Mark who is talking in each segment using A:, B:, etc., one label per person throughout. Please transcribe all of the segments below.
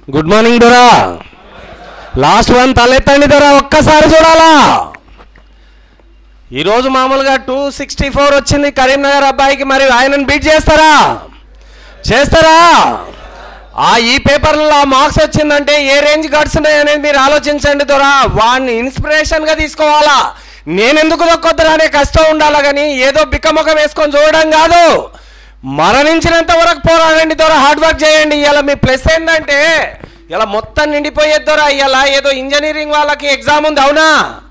A: Good morning దొరా last one తలెత్తండి దొరా ఒక్కసారి చూడాలా ఈరోజు మామూలుగా టూ సిక్స్టీ ఫోర్ వచ్చింది కరీంనగర్ అబ్బాయికి మరి ఆయనను బీట్ చేస్తారా చేస్తారా ఆ ఈ పేపర్లో ఆ మార్క్స్ వచ్చిందంటే ఏ రేంజ్ గడుస్తున్నాయి అనేది మీరు ఆలోచించండి దొరా వాడిని ఇన్స్పిరేషన్గా తీసుకోవాలా నేనెందుకు దొక్కొద్దురా అనే కష్టం ఉండాలా కానీ ఏదో బిక్కముఖం వేసుకొని చూడడం కాదు మరణించినంత వరకు పోరాడండి దొర హార్డ్ వర్క్ చేయండి ఇలా మీ ప్లస్ ఏంటంటే ఇలా మొత్తం నిండిపోయేది దొర ఇలా ఏదో ఇంజనీరింగ్ వాళ్ళకి ఎగ్జామ్ ఉంది అవునా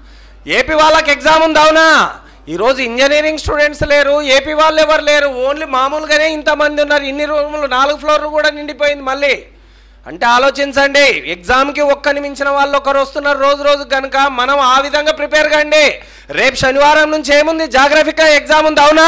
A: ఏపీ వాళ్ళకి ఎగ్జామ్ ఉంది అవునా ఈరోజు ఇంజనీరింగ్ స్టూడెంట్స్ లేరు ఏపీ వాళ్ళు ఎవరు లేరు ఓన్లీ మామూలుగానే ఇంతమంది ఉన్నారు ఇన్ని రూములు నాలుగు ఫ్లోర్లు కూడా నిండిపోయింది మళ్ళీ అంటే ఆలోచించండి ఎగ్జామ్కి ఒక్కని మించిన వాళ్ళు ఒకరు వస్తున్నారు రోజు రోజు కనుక మనం ఆ విధంగా ప్రిపేర్ కండి రేపు శనివారం నుంచి ఏముంది జాగ్రఫికల్ ఎగ్జామ్ ఉంది అవునా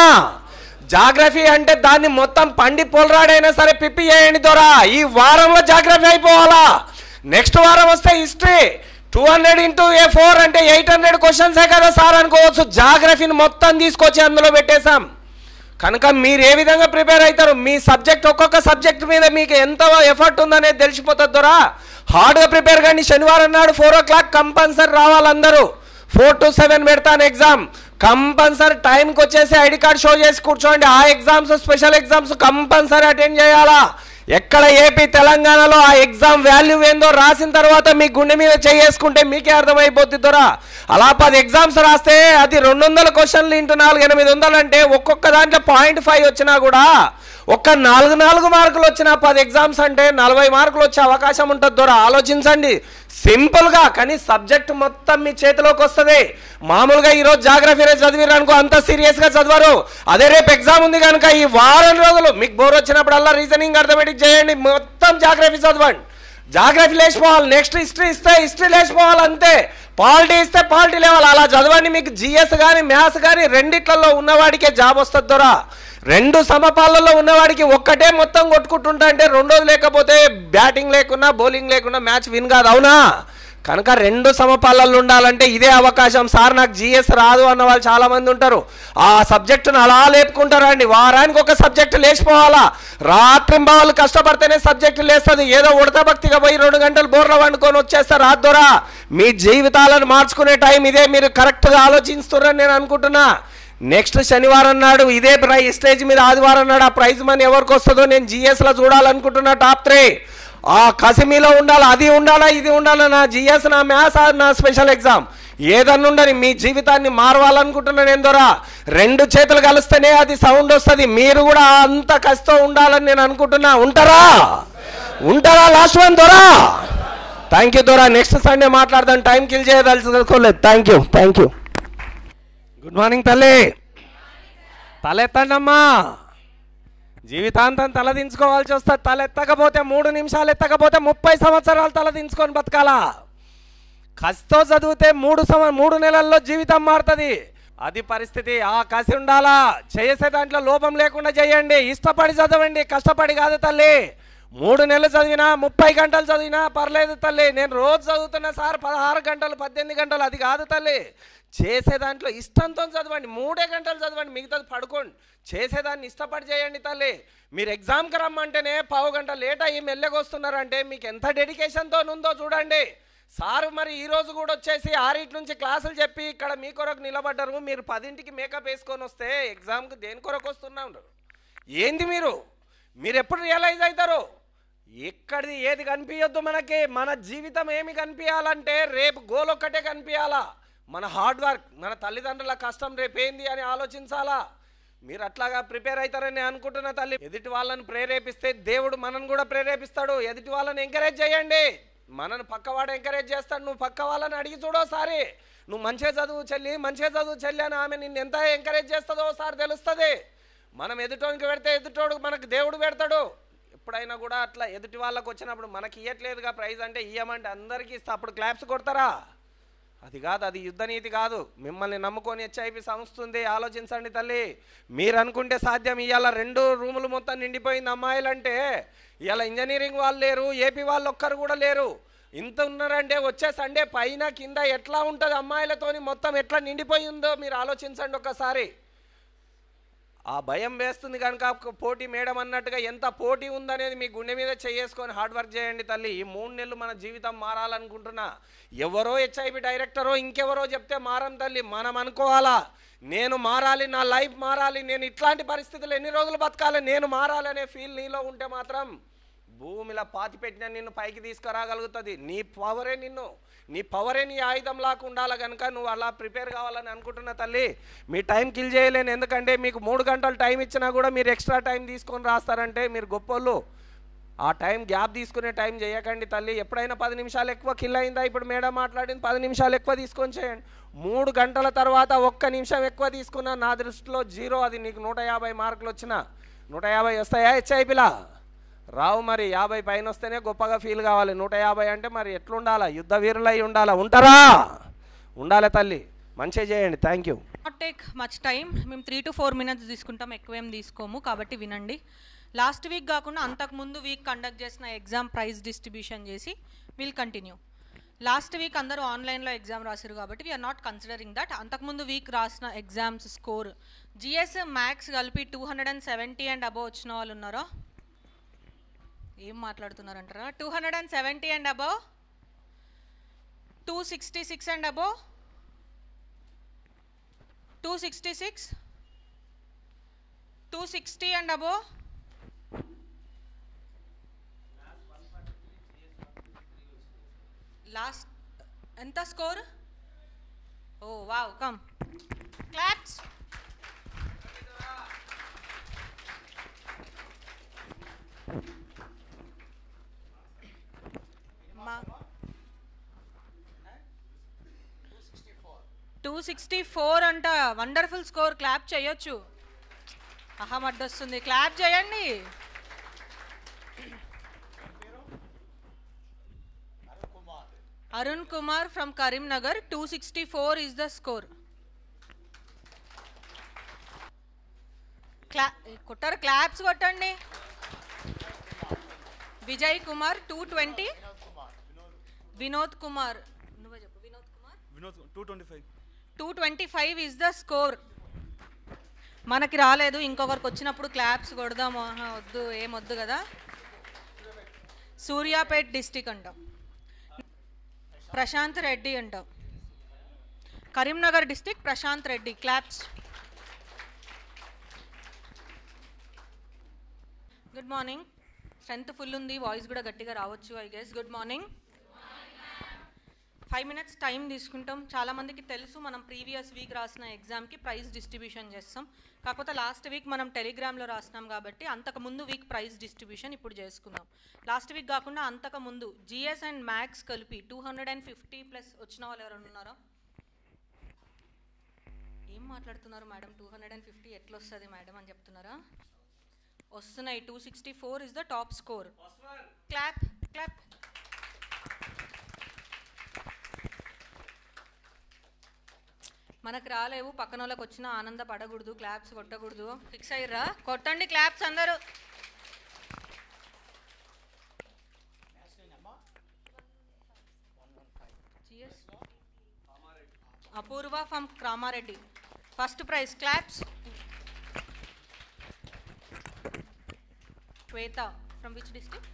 A: జాగ్రఫీ అంటే దాన్ని మొత్తం పండి పోలరాడైనా సరే పిప్పి చేయండి దొరా ఈ వారంలో జాగ్రఫీ అయిపోవాలా నెక్స్ట్ వారం వస్తే history two hundred into A four అంటే ఎయిట్ హండ్రెడ్ క్వశ్చన్సే కదా సార్ అనుకోవచ్చు జాగ్రఫీని మొత్తం తీసుకొచ్చి అందులో పెట్టేశాం కనుక మీరు ఏ విధంగా ప్రిపేర్ అవుతారు మీ సబ్జెక్ట్ ఒక్కొక్క సబ్జెక్ట్ మీద మీకు ఎంత ఎఫర్ట్ ఉందనేది తెలిసిపోతుంది దొరా హార్డ్గా ప్రిపేర్ కానీ శనివారం నాడు ఫోర్ ఓ క్లాక్ కంపల్సరీ రావాలి అందరూ ఫోర్ టు సెవెన్ పెడతాను ఎగ్జామ్ కంపల్సరీ టైంకి వచ్చేసి ఐడి కార్డ్ షో చేసి కూర్చోండి ఆ exams special exams compulsory attend చేయాలా ఎక్కడ ఏపీ తెలంగాణలో ఆ ఎగ్జామ్ వాల్యూ ఏందో రాసిన తర్వాత మీ గుండె మీద చేసుకుంటే మీకే అర్థమైపోతుంది దొరా అలా పది ఎగ్జామ్స్ రాస్తే అది రెండు వందల క్వశ్చన్లు ఇంటూ నాలుగు ఎనిమిది వందలు అంటే ఒక్కొక్క దాంట్లో పాయింట్ ఫైవ్ వచ్చినా కూడా ఒక్క నాలుగు నాలుగు మార్కులు వచ్చిన పది ఎగ్జామ్స్ అంటే నలభై మార్కులు వచ్చే అవకాశం ఉంటుంది దొర ఆలోచించండి సింపుల్గా కానీ సబ్జెక్ట్ మొత్తం మీ చేతిలోకి వస్తుంది మామూలుగా ఈరోజు జాగ్రఫీ చదివిరు అనుకో అంత సీరియస్గా చదవరు అదే రేపు ఎగ్జామ్ ఉంది కనుక ఈ వారం రోజులు మీకు బోర్ వచ్చినప్పుడల్లా రీజనింగ్ అర్థమెటిక్ చేయండి మొత్తం జాగ్రఫీ చదవండి జాగ్రఫీ లేచిపోవాలి నెక్స్ట్ హిస్టరీ ఇస్తే హిస్టరీ లేచిపోవాలి అంతే పాలిటీ ఇస్తే పాలిటీ లేవాలి అలా చదవండి మీకు జిఎస్ కానీ మ్యాథ్స్ కానీ రెండిట్లలో ఉన్నవాడికే జాబ్ వస్తుంది దొరా రెండు సమపాలలో ఉన్నవాడికి ఒక్కటే మొత్తం కొట్టుకుంటుంటా అంటే రెండోది లేకపోతే బ్యాటింగ్ లేకున్నా బౌలింగ్ లేకున్నా మ్యాచ్ విన్ కాదు అవునా కనుక రెండు సమపాలల్లో ఉండాలంటే ఇదే అవకాశం సార్ నాకు జిఎస్ రాదు అన్న వాళ్ళు చాలా మంది ఉంటారు ఆ సబ్జెక్టును అలా లేపుకుంటారండి వారానికి ఒక సబ్జెక్టు లేచిపోవాలా రాత్రి వాళ్ళు కష్టపడితేనే సబ్జెక్టు లేస్తుంది ఏదో ఉడత భక్తిగా పోయి రెండు గంటలు బోర్ల వండుకొని వచ్చేస్తారు రాద్దోరా మీ జీవితాలను మార్చుకునే టైం ఇదే మీరు కరెక్ట్గా ఆలోచిస్తున్నారని నేను అనుకుంటున్నా నెక్స్ట్ శనివారం నాడు ఇదే ప్రైజ్ స్టేజ్ మీద ఆదివారం నాడు ఆ ప్రైజ్ మనీ ఎవరికి వస్తుందో నేను జిఎస్లో చూడాలనుకుంటున్నా టాప్ త్రీ ఆ కసిమీలో ఉండాలి అది ఉండాలా ఇది ఉండాలా నా జిఎస్ నా మ్యాథ్స్ నా స్పెషల్ ఎగ్జామ్ ఏదన్నా ఉండని మీ జీవితాన్ని మారవాలనుకుంటున్నాను ఏందోరా రెండు చేతులు కలిస్తేనే అది సౌండ్ వస్తుంది మీరు కూడా అంత కసితో ఉండాలని నేను అనుకుంటున్నా ఉంటారా ఉంటారా లాస్ట్ వన్ దొరా థ్యాంక్ యూ దొరా నెక్స్ట్ సండే మాట్లాడదాం టైం కిల్ చేయదలుచుకోలేదు thank you thank you good morning తల్లి తలెత్తండమ్మా జీవితాంతం తలదించుకోవాల్సి వస్తుంది తలెత్తకపోతే మూడు నిమిషాలు ఎత్తకపోతే ముప్పై సంవత్సరాలు తలదించుకొని బతకాలా కసితో చదివితే మూడు సమ మూడు నెలల్లో జీవితం మారుతుంది అది పరిస్థితి ఆ కసి ఉండాలా చేసే దాంట్లో లోపం లేకుండా చేయండి ఇష్టపడి చదవండి కష్టపడి కాదు తల్లి మూడు నెలలు చదివినా ముప్పై గంటలు చదివినా పర్లేదు తల్లి నేను రోజు చదువుతున్నా సార్ పదహారు గంటలు పద్దెనిమిది గంటలు అది కాదు తల్లి చేసే దాంట్లో ఇష్టంతో చదవండి మూడే గంటలు చదవండి మిగతాది పడుకోండి చేసేదాన్ని ఇష్టపడి చేయండి తల్లి మీరు ఎగ్జామ్కి రమ్మంటేనే పావు గంట లేట్ అయ్యి మెల్లగా వస్తున్నారంటే మీకు ఎంత డెడికేషన్తో ఉందో చూడండి సార్ మరి ఈ రోజు కూడా వచ్చేసి ఆరింటి నుంచి క్లాసులు చెప్పి ఇక్కడ మీ కొరకు నిలబడ్డారు మీరు పదింటికి మేకప్ వేసుకొని వస్తే ఎగ్జామ్కి దేని కొరకు వస్తున్నారు ఏంది మీరు మీరు ఎప్పుడు రియలైజ్ అవుతారు ఎక్కడిది ఏది కనిపించొద్దు మనకి మన జీవితం ఏమి కనిపించాలంటే రేపు గోల్ ఒక్కటే కనిపించాలా మన హార్డ్ వర్క్ మన తల్లిదండ్రుల కష్టం రేపు ఏంది అని ఆలోచించాలా మీరు అట్లాగా ప్రిపేర్ అవుతారని అనుకుంటున్న తల్లి ఎదుటి వాళ్ళని ప్రేరేపిస్తే దేవుడు మనని కూడా ప్రేరేపిస్తాడు ఎదుటి వాళ్ళని ఎంకరేజ్ చేయండి మనని పక్కవాడు ఎంకరేజ్ చేస్తాడు నువ్వు పక్క వాళ్ళని అడిగి చూడోసారి నువ్వు మంచిగా చదువు చెల్లి మంచిగా చదువు చెల్లి అని ఆమె నిన్ను ఎంత ఎంకరేజ్ చేస్తుందో ఒకసారి తెలుస్తుంది మనం ఎదుటోనికి పెడితే ఎదుటోడు మనకు దేవుడు పెడతాడు ఎప్పుడైనా కూడా అట్లా ఎదుటి వాళ్ళకి వచ్చినప్పుడు మనకి ఇవ్వట్లేదుగా ప్రైజ్ అంటే ఇయ్యమంటే అందరికీ ఇస్తా అప్పుడు క్లాప్స్ కొడతారా అది కాదు అది యుద్ధనీతి కాదు మిమ్మల్ని నమ్ముకొని హెచ్ఐపి సంస్థ ఉంది ఆలోచించండి తల్లి మీరు అనుకుంటే సాధ్యం ఇవాళ రెండు రూములు మొత్తం నిండిపోయింది అమ్మాయిలంటే ఇవాళ ఇంజనీరింగ్ వాళ్ళు లేరు ఏపీ వాళ్ళు ఒక్కరు కూడా లేరు ఇంత ఉన్నారంటే వచ్చే సండే పైన కింద ఎట్లా ఉంటుంది అమ్మాయిలతోని మొత్తం ఎట్లా నిండిపోయి ఉందో మీరు ఆలోచించండి ఒక్కసారి ఆ భయం వేస్తుంది కనుక ఒక పోటీ మేడం అన్నట్టుగా ఎంత పోటీ ఉందనేది మీ గుండె మీద చేసుకొని హార్డ్ వర్క్ చేయండి తల్లి ఈ మూడు నెలలు మన జీవితం మారాలనుకుంటున్నా ఎవరో హెచ్ఐబి డైరెక్టరో ఇంకెవరో చెప్తే మారం తల్లి మనం అనుకోవాలా నేను మారాలి నా లైఫ్ మారాలి నేను ఇట్లాంటి పరిస్థితులు ఎన్ని రోజులు బతకాలి నేను మారాలనే ఫీల్ నీలో ఉంటే మాత్రం భూమిలో పాతి పెట్టిన నిన్ను పైకి తీసుకురాగలుగుతుంది నీ పవరే నిన్ను నీ పవరే నీ ఆయుధం లాగా ఉండాలి కనుక నువ్వు అలా ప్రిపేర్ కావాలని అనుకుంటున్నా తల్లి మీ టైం కిల్ చేయలేను ఎందుకంటే మీకు మూడు గంటలు టైం ఇచ్చినా కూడా మీరు ఎక్స్ట్రా టైం తీసుకొని రాస్తారంటే మీరు గొప్పోళ్ళు ఆ టైం గ్యాప్ తీసుకునే టైం చేయకండి తల్లి ఎప్పుడైనా పది నిమిషాలు ఎక్కువ కిల్ అయిందా ఇప్పుడు మేడం మాట్లాడింది పది నిమిషాలు ఎక్కువ తీసుకొని చేయండి మూడు గంటల తర్వాత ఒక్క నిమిషం ఎక్కువ తీసుకున్నా నా దృష్టిలో జీరో అది నీకు నూట యాభై మార్కులు వచ్చిన నూట యాభై వస్తాయా హెచ్ఐపిలా రావు మరి యాభై పైన వస్తేనే గొప్పగా ఫీల్ కావాలి నూట యాభై అంటే మరి ఎట్లుండాలా యుద్ధ వీరులై ఉండాలా ఉంటారా ఉండాలి తల్లి మంచిగా చేయండి thank you
B: not take much time మేము త్రీ టు ఫోర్ మినిట్స్ తీసుకుంటాం ఎక్కువ ఏం తీసుకోము కాబట్టి వినండి లాస్ట్ వీక్ కాకుండా అంతకుముందు వీక్ కండక్ట్ చేసిన ఎగ్జామ్ ప్రైజ్ డిస్ట్రిబ్యూషన్ చేసి విల్ కంటిన్యూ లాస్ట్ వీక్ అందరూ ఆన్లైన్లో ఎగ్జామ్ రాశారు కాబట్టి వీఆర్ నాట్ కన్సిడరింగ్ దట్ అంతకుముందు వీక్ రాసిన ఎగ్జామ్స్ స్కోర్ జిఎస్ మ్యాథ్స్ కలిపి two hundred and seventy and above వచ్చిన వాళ్ళు ఉన్నారా ఏం మాట్లాడుతున్నారంటారా two hundred and seventy and above two sixty six and above two sixty six two sixty and above last ఎంత score oh wow come claps మా two sixty four అంట wonderful score clap చేయొచ్చు అహం అడ్డొస్తుంది క్లాప్ చేయండి Arun Kumar from Karimnagar two sixty four is the score clap కొట్టారు claps కొట్టండి Vijay Kumar two twenty Vinod Kumar నువ్వే చెప్పు Vinod Kumar
C: Vinod two twenty five
B: two twenty five is the score మనకి రాలేదు ఇంకొకరికి వచ్చినప్పుడు క్లాప్స్ కొడదాము ఆహా, వద్దు ఏం వద్దు కదా సూర్యాపేట్ డిస్టిక్ అంటాం ప్రశాంత్ రెడ్డి అంటాం Karimnagar district Prashanth Reddy claps good morning strength full ఉంది వాయిస్ కూడా గట్టిగా రావచ్చు I guess good morning five minutes time తీసుకుంటాం చాలా మందికి తెలుసు మనం ప్రీవియస్ వీక్ రాసిన ఎగ్జామ్కి ప్రైజ్ డిస్ట్రిబ్యూషన్ చేస్తాం కాకపోతే లాస్ట్ వీక్ మనం టెలిగ్రామ్లో రాసినాం కాబట్టి అంతకు ముందు వీక్ ప్రైజ్ డిస్ట్రిబ్యూషన్ ఇప్పుడు చేసుకుందాం లాస్ట్ వీక్ కాకుండా అంతకు ముందు జిఎస్ అండ్ మ్యాథ్స్ కలిపి two hundred and fifty plus వచ్చిన వాళ్ళు ఎవరైనా ఉన్నారా ఏం మాట్లాడుతున్నారు madam two hundred and fifty ఎట్లా వస్తుంది మేడం అని చెప్తున్నారా వస్తున్నాయి two sixty four is the top score clap clap మనకు రాలేవు పక్కన వాళ్ళకి వచ్చిన ఆనంద పడకూడదు క్లాప్స్ కొట్టకూడదు ఫిక్స్ అయ్యిర్రా కొట్టండి క్లాప్స్ అందరూ GS. Apoorva from Ramareddy first prize claps Swetha from which district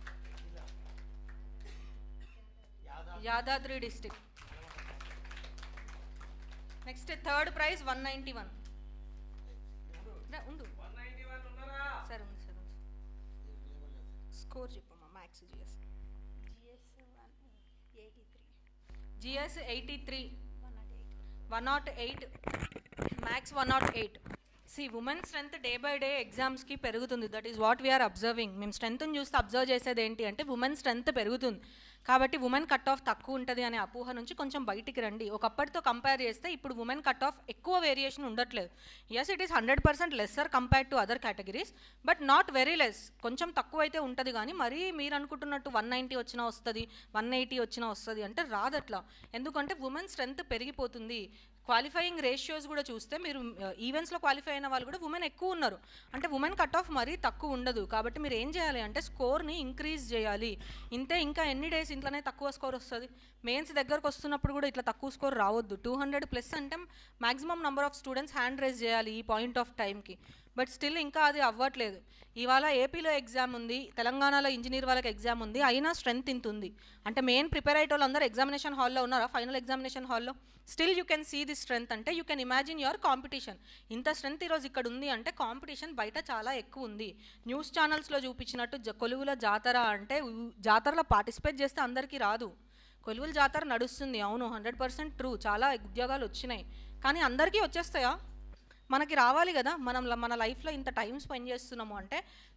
B: Yadadri district next third prize one ninety one ఉండు సరే ఉంది సరే స్కోర్ చెప్పమ్మా maths GS GS eighty three one not eight maths one not eight see women strength day by day ఎగ్జామ్స్కి పెరుగుతుంది that is what we are observing మేము స్ట్రెంత్ని చూస్తే అబ్జర్వ్ చేసేది ఏంటి అంటే ఉమెన్ స్ట్రెంత్ పెరుగుతుంది కాబట్టి ఉమెన్ కట్ ఆఫ్ తక్కువ ఉంటుంది అనే అపోహ నుంచి కొంచెం బయటికి రండి ఒకప్పటితో కంపేర్ చేస్తే ఇప్పుడు ఉమెన్ కట్ ఆఫ్ ఎక్కువ వేరియేషన్ ఉండట్లేదు yes it is hundred percent lesser compare to other categories but not very less కొంచెం తక్కువ అయితే ఉంటుంది కానీ మరీ మీరు అనుకుంటున్నట్టు వన్ నైంటీ వచ్చినా వస్తుంది వన్ ఎయిటీ వచ్చినా వస్తుంది అంటే రాదట్లా ఎందుకంటే ఉమెన్ స్ట్రెంత్ పెరిగిపోతుంది క్వాలిఫైయింగ్ రేషియోస్ కూడా చూస్తే మీరు ఈవెంట్స్లో క్వాలిఫై అయిన వాళ్ళు కూడా ఉమెన్ ఎక్కువ ఉన్నారు అంటే ఉమెన్ కట్ ఆఫ్ మరీ తక్కువ ఉండదు కాబట్టి మీరు ఏం చేయాలి అంటే స్కోర్ని ఇంక్రీజ్ చేయాలి ఇంతే ఇంకా ఎన్ని డేస్ ఇంట్లోనే తక్కువ స్కోర్ వస్తుంది మెయిన్స్ దగ్గరకు వస్తున్నప్పుడు కూడా ఇట్లా తక్కువ స్కోర్ రావద్దు టూ హండ్రెడ్ ప్లస్ అంటే maximum number of students hand raise చేయాలి ఈ పాయింట్ ఆఫ్ టైంకి బట్ స్టిల్ ఇంకా అది అవ్వట్లేదు ఇవాళ ఏపీలో ఎగ్జామ్ ఉంది తెలంగాణలో ఇంజనీర్ వాళ్ళకి ఎగ్జామ్ ఉంది అయినా స్ట్రెంత్ ఇంత ఉంది అంటే మెయిన్ ప్రిపేర్ అయ్యే వాళ్ళు అందరూ ఎగ్జామినేషన్ హాల్లో ఉన్నారా ఫైనల్ ఎగ్జామినేషన్ హాల్లో still you can see the strength అంటే you can imagine your competition ఇంత స్ట్రెంత్ ఈరోజు ఇక్కడ ఉంది అంటే కాంపిటీషన్ బయట చాలా ఎక్కువ ఉంది న్యూస్ ఛానల్స్లో చూపించినట్టు జ- కొలువుల జాతర అంటే ఉ- జాతరలో పార్టిసిపేట్ చేస్తే అందరికీ రాదు కొలువుల జాతర నడుస్తుంది అవును హండ్రెడ్ పర్సెంట్ ట్రూ చాలా ఉద్యోగాలు వచ్చినాయి కానీ అందరికీ వచ్చేస్తాయా మనకి రావాలి కదా మనం ల- మన లైఫ్లో ఇంత టైం స్పెండ్ చేస్తున్నాము అంటే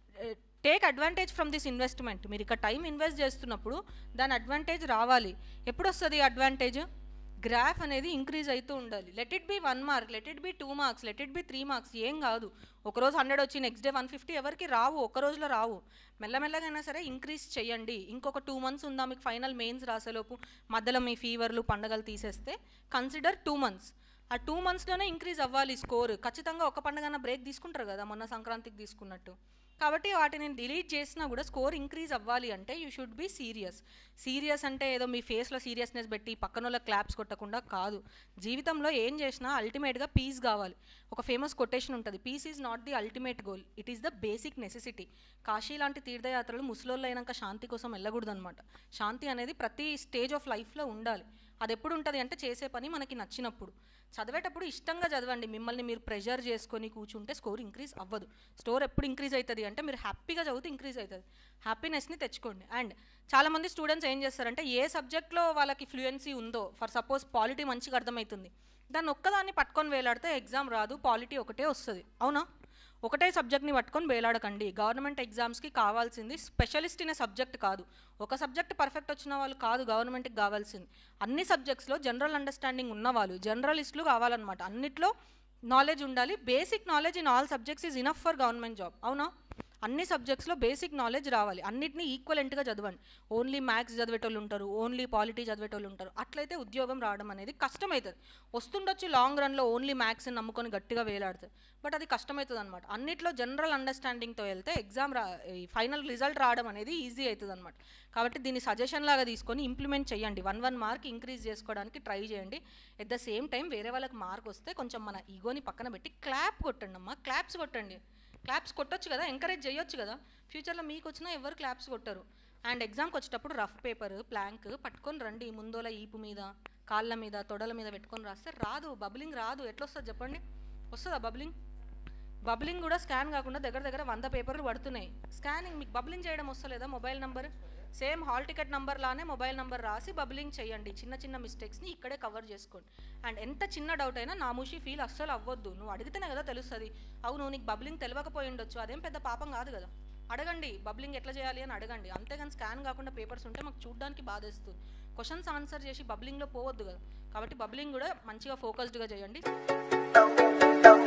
B: take advantage from this investment మీరు ఇక్కడ టైం ఇన్వెస్ట్ చేస్తున్నప్పుడు దాని అడ్వాంటేజ్ రావాలి ఎప్పుడు వస్తుంది అడ్వాంటేజ్ గ్రాఫ్ అనేది ఇంక్రీజ్ అవుతూ ఉండాలి let it be one mark let it be two marks let it be three marks ఏం కాదు ఒకరోజు హండ్రెడ్ వచ్చి నెక్స్ట్ డే వన్ ఫిఫ్టీ ఎవరికి రావు ఒక రోజులో రావు మెల్లమెల్లగా అయినా సరే ఇంక్రీజ్ చేయండి ఇంకొక టూ మంత్స్ ఉందా మీకు ఫైనల్ మెయిన్స్ రాసేలోపు మధ్యలో మీ ఫీవర్లు పండగలు తీసేస్తే కన్సిడర్ టూ మంత్స్ ఆ టూ మంత్స్లోనే ఇంక్రీజ్ అవ్వాలి స్కోర్ ఖచ్చితంగా ఒక పండుగన బ్రేక్ తీసుకుంటారు కదా మొన్న సంక్రాంతికి తీసుకున్నట్టు కాబట్టి వాటిని డిలీట్ చేసినా కూడా స్కోర్ ఇంక్రీజ్ అవ్వాలి అంటే you should be serious serious అంటే ఏదో మీ ఫేస్లో సీరియస్నెస్ పెట్టి పక్కన వాళ్ళ క్లాప్స్ కొట్టకుండా కాదు జీవితంలో ఏం చేసినా అల్టిమేట్గా పీస్ కావాలి ఒక ఫేమస్ కొటేషన్ ఉంటుంది peace is not the ultimate goal it is the basic necessity Kashi లాంటి తీర్థయాత్రలు ముసలోళ్ళు అయినాక శాంతి కోసం వెళ్ళకూడదు అనమాట శాంతి అనేది ప్రతి స్టేజ్ ఆఫ్ లైఫ్లో ఉండాలి అది ఎప్పుడు ఉంటుంది అంటే చేసే పని మనకి నచ్చినప్పుడు చదివేటప్పుడు ఇష్టంగా చదవండి మిమ్మల్ని మీరు ప్రెషర్ చేసుకొని కూర్చుంటే స్కోర్ ఇంక్రీజ్ అవ్వదు స్కోర్ ఎప్పుడు ఇంక్రీజ్ అవుతుంది అంటే మీరు హ్యాపీగా చదివితే ఇంక్రీజ్ అవుతుంది హ్యాపీనెస్ని తెచ్చుకోండి అండ్ చాలామంది స్టూడెంట్స్ ఏం చేస్తారంటే ఏ సబ్జెక్ట్లో వాళ్ళకి ఫ్లూయెన్సీ ఉందో ఫర్ సపోజ్ పాలిటీ మంచిగా అర్థమవుతుంది దాన్ని ఒక్కదాన్ని పట్టుకొని వేలాడితే ఎగ్జామ్ రాదు పాలిటీ ఒకటే వస్తుంది అవునా ఒకటే సబ్జెక్ట్ని పట్టుకొని వేలాడకండి గవర్నమెంట్ ఎగ్జామ్స్కి కావాల్సింది స్పెషలిస్ట్ ఇన్ సబ్జెక్ట్ కాదు ఒక సబ్జెక్ట్ పర్ఫెక్ట్ వచ్చిన వాళ్ళు కాదు గవర్నమెంట్కి కావాల్సింది అన్ని సబ్జెక్ట్స్లో జనరల్ అండర్స్టాండింగ్ ఉన్నవాళ్ళు జనరలిస్టులు కావాలన్నమాట అన్నిట్లో నాలెడ్జ్ ఉండాలి basic knowledge in all subjects is enough for government job అవునా అన్ని సబ్జెక్ట్స్లో బేసిక్ నాలెడ్జ్ రావాలి అన్నిటినీ ఈక్వలెంట్గా చదవండి ఓన్లీ మ్యాథ్స్ చదివేటోళ్ళు ఉంటారు ఓన్లీ పాలిటీ చదివేటోళ్ళు ఉంటారు అట్లయితే ఉద్యోగం రావడం అనేది కష్టమవుతుంది వస్తుండొచ్చు లాంగ్ రన్లో ఓన్లీ మ్యాథ్స్ని నమ్ముకొని గట్టిగా వేలాడుతుంది బట్ అది కష్టమవుతుంది అనమాట అన్నిట్లో జనరల్ అండర్స్టాండింగ్తో వెళ్తే ఎగ్జామ్ రా ఫైనల్ రిజల్ట్ రావడం అనేది ఈజీ అవుతుంది అనమాట కాబట్టి దీన్ని సజెషన్ లాగా తీసుకొని ఇంప్లిమెంట్ చేయండి వన్ వన్ మార్క్ ఇంక్రీజ్ చేసుకోవడానికి ట్రై చేయండి ఎట్ ద సేమ్ టైం వేరే వాళ్ళకి మార్క్ వస్తే కొంచెం మన ఈగోని పక్కన పెట్టి క్లాప్ కొట్టండి అమ్మా క్లాప్స్ కొట్టండి క్లాప్స్ కొట్టొచ్చు కదా ఎంకరేజ్ చేయొచ్చు కదా ఫ్యూచర్లో మీకు వచ్చినా ఎవరు క్లాప్స్ కొట్టరు అండ్ ఎగ్జామ్కి వచ్చేటప్పుడు రఫ్ పేపర్ ప్లాంక్ పట్టుకొని రండి ముందోల ఈపు మీద కాళ్ళ మీద తొడల మీద పెట్టుకొని రాస్తే రాదు బబ్లింగ్ రాదు ఎట్లా వస్తుంది చెప్పండి వస్తుందా బబ్లింగ్ బబ్లింగ్ కూడా స్కాన్ కాకుండా దగ్గర దగ్గర వంద పేపర్లు పడుతున్నాయి స్కానింగ్ మీకు బబ్లింగ్ చేయడం వస్తలేదా mobile number same hall ticket number లానే మొబైల్ నంబర్ రాసి బబ్లింగ్ చేయండి చిన్న చిన్న మిస్టేక్స్ని ఇక్కడే కవర్ చేసుకోండి అండ్ ఎంత చిన్న డౌట్ అయినా నామూషి ఫీల్ అస్సలు అవ్వద్దు నువ్వు అడిగితేనే కదా తెలుస్తుంది అవును నీకు బబ్లింగ్ తెలియకపోయి ఉండొచ్చు అదేం పెద్ద పాపం కాదు కదా అడగండి బబ్లింగ్ ఎట్లా చేయాలి అని అడగండి అంతేగాని స్కాన్ కాకుండా పేపర్స్ ఉంటే మాకు చూడడానికి బాధేస్తుంది క్వశ్చన్స్ ఆన్సర్ చేసి బబ్లింగ్లో పోవద్దు కదా కాబట్టి బబ్లింగ్ కూడా మంచిగా ఫోకస్డ్గా చేయండి